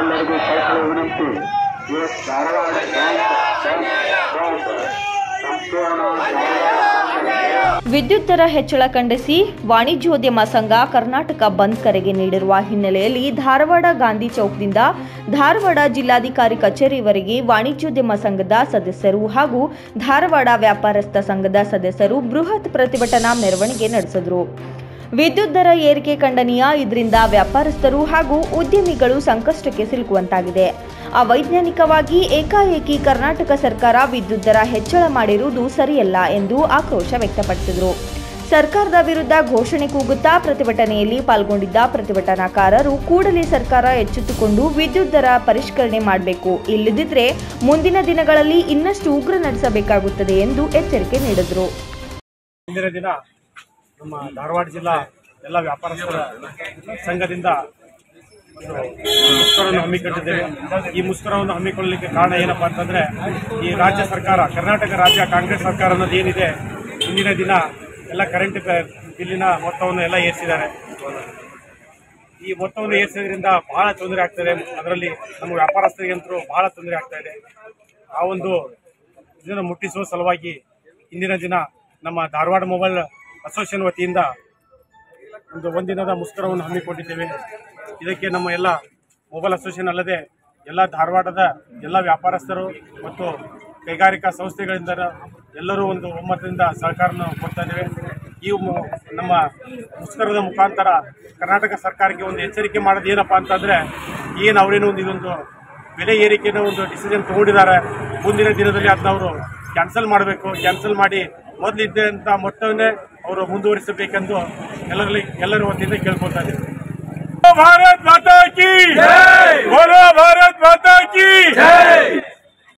ತಮ್ಮೆಲ್ಲರಿಗೂ ಕೈಕೊಳ್ಳುವ ವಿನಂತಿ ಇವತ್ತು ಧಾರವಾಡ ಬ್ಯಾಂಕ್ ಬ್ಯಾಂಕ್ ಬ್ಯಾಂಕ್ ಸಂಪೂರ್ಣ ಧಾರವಾಡ ವಿದ್ಯುತ್ ದರ ಹೆಚ್ಚಳ ಖಂಡಿಸಿ ವಾಣಿಜ್ಯೋದ್ಯಮ ಸಂಘ ಕರ್ನಾಟಕ ಬಂದ್ ಕರೆಗೆ ನೀಡಿರುವ ಹಿನ್ನೆಲೆಯಲ್ಲಿ ಧಾರವಾಡ ಗಾಂಧಿ ಚೌಕ್ದಿಂದ ಧಾರವಾಡ ಜಿಲ್ಲಾಧಿಕಾರಿ ಕಚೇರಿವರೆಗೆ ವಾಣಿಜ್ಯೋದ್ಯಮ ಸಂಘದ ಸದಸ್ಯರು ಹಾಗೂ ಧಾರವಾಡ ವ್ಯಾಪಾರಸ್ಥ ಸಂಘದ ಸದಸ್ಯರು ಬೃಹತ್ ಪ್ರತಿಭಟನಾ ಮೆರವಣಿಗೆ ನಡೆಸಿದರು ವಿದ್ಯುತ್ ದರ ಏರಿಕೆ ಖಂಡನೀಯ ಇದರಿಂದ ವ್ಯಾಪಾರಸ್ಥರು ಹಾಗೂ ಉದ್ಯಮಿಗಳು ಸಂಕಷ್ಟಕ್ಕೆ ಸಿಲುಕುವಂತಾಗಿದೆ ಅವೈಜ್ಞಾನಿಕವಾಗಿ ಏಕಾಏಕಿ ಕರ್ನಾಟಕ ಸರ್ಕಾರ ವಿದ್ಯುತ್ ದರ ಹೆಚ್ಚಳ ಮಾಡಿರುವುದು ಸರಿಯಲ್ಲ ಎಂದು ಆಕ್ರೋಶ ವ್ಯಕ್ತಪಡಿಸಿದರು ಸರ್ಕಾರದ ವಿರುದ್ಧ ಘೋಷಣೆ ಕೂಗುತ್ತಾ ಪ್ರತಿಭಟನೆಯಲ್ಲಿ ಪಾಲ್ಗೊಂಡಿದ್ದ ಪ್ರತಿಭಟನಾಕಾರರು ಕೂಡಲೇ ಸರ್ಕಾರ ಎಚ್ಚೆತ್ತುಕೊಂಡು ವಿದ್ಯುತ್ ದರ ಪರಿಷ್ಕರಣೆ ಮಾಡಬೇಕು ಇಲ್ಲದಿದ್ದರೆ ಮುಂದಿನ ದಿನಗಳಲ್ಲಿ ಇನ್ನಷ್ಟು ಉಗ್ರ ನಡೆಸಬೇಕಾಗುತ್ತದೆ ಎಂದು ಎಚ್ಚರಿಕೆ ನೀಡಿದರು ಇಂದಿನ ದಿನ ನಮ್ಮ ಧಾರವಾಡ ಜಿಲ್ಲಾ ಎಲ್ಲ ವ್ಯಾಪಾರಸ್ಥರ ಸಂಘದಿಂದ ಒಂದು ಮುಷ್ಕರವನ್ನು ಹಮ್ಮಿಕೊಂಡಿದ್ದೇವೆ ಈ ಮುಷ್ಕರವನ್ನು ಹಮ್ಮಿಕೊಳ್ಳಲಿಕ್ಕೆ ಕಾರಣ ಏನಪ್ಪಾ ಅಂತಂದ್ರೆ ಈ ರಾಜ್ಯ ಸರ್ಕಾರ ಕರ್ನಾಟಕ ರಾಜ್ಯ ಕಾಂಗ್ರೆಸ್ ಸರ್ಕಾರ ಅನ್ನೋದು ಏನಿದೆ ಇಂದಿನ ದಿನ ಎಲ್ಲ ಕರೆಂಟ್ ಬಿಲ್ಲಿನ ಮೊತ್ತವನ್ನು ಎಲ್ಲ ಏರಿಸಿದ್ದಾರೆ ಈ ಮೊತ್ತವನ್ನು ಏರಿಸೋದ್ರಿಂದ ಬಹಳ ತೊಂದರೆ ಆಗ್ತದೆ ಅದರಲ್ಲಿ ನಮ್ಮ ವ್ಯಾಪಾರಸ್ಥರಿಗಂತೂ ಬಹಳ ತೊಂದರೆ ಆಗ್ತಾ ಇದೆ ಆ ಒಂದು ಇದನ್ನು ಮುಟ್ಟಿಸುವ ಸಲುವಾಗಿ ಇಂದಿನ ದಿನ ನಮ್ಮ ಧಾರವಾಡ ಮೊಬೈಲ್ ಅಸೋಸಿಯೇಷನ್ ವತಿಯಿಂದ ಒಂದು ಒಂದಿನದ ಮುಷ್ಕರವನ್ನು ಹಮ್ಮಿಕೊಂಡಿದ್ದೇವೆ ಇದಕ್ಕೆ ನಮ್ಮ ಎಲ್ಲ ಮೊಬೈಲ್ ಅಸೋಸಿಯೇಷನ್ ಅಲ್ಲದೆ ಎಲ್ಲ ಧಾರವಾಡದ ಎಲ್ಲ ವ್ಯಾಪಾರಸ್ಥರು ಮತ್ತು ಕೈಗಾರಿಕಾ ಸಂಸ್ಥೆಗಳಿಂದ ಎಲ್ಲರೂ ಒಂದು ಒಮ್ಮತದಿಂದ ಸಹಕಾರವನ್ನು ಕೊಡ್ತಾ ಇದ್ದೇವೆ ಈ ಮು- ನಮ್ಮ ಮುಷ್ಕರದ ಮುಖಾಂತರ ಕರ್ನಾಟಕ ಸರ್ಕಾರಕ್ಕೆ ಒಂದು ಎಚ್ಚರಿಕೆ ಮಾಡೋದು ಏನಪ್ಪಾ ಅಂತಂದ್ರೆ ಏನು ಅವರೇನು ಒಂದು ಇದೊಂದು ಬೆಲೆ ಏರಿಕೆನ ಒಂದು ಡಿಸಿಷನ್ ತಗೊಂಡಿದ್ದಾರೆ ಮುಂದಿನ ದಿನದಲ್ಲಿ ಅದನ್ನ ಅವರು ಕ್ಯಾನ್ಸಲ್ ಮಾಡಬೇಕು ಕ್ಯಾನ್ಸಲ್ ಮಾಡಿ ಮೊದಲಿದ್ದಂಥ ಮೊತ್ತವನ್ನೇ ಅವರು ಮುಂದುವರಿಸಬೇಕೆಂದು ಎಲ್ಲರಲ್ಲಿ ಎಲ್ಲರ ವತಿಯಿಂದ ಕೇಳ್ಕೊಳ್ತಾ ಇದ್ದೀವಿ ಭಾರತ್ ಮಾತಾ ಕಿ ಬೋಲೋ ಭಾರತ್ ಮಾತಾ ಕಿ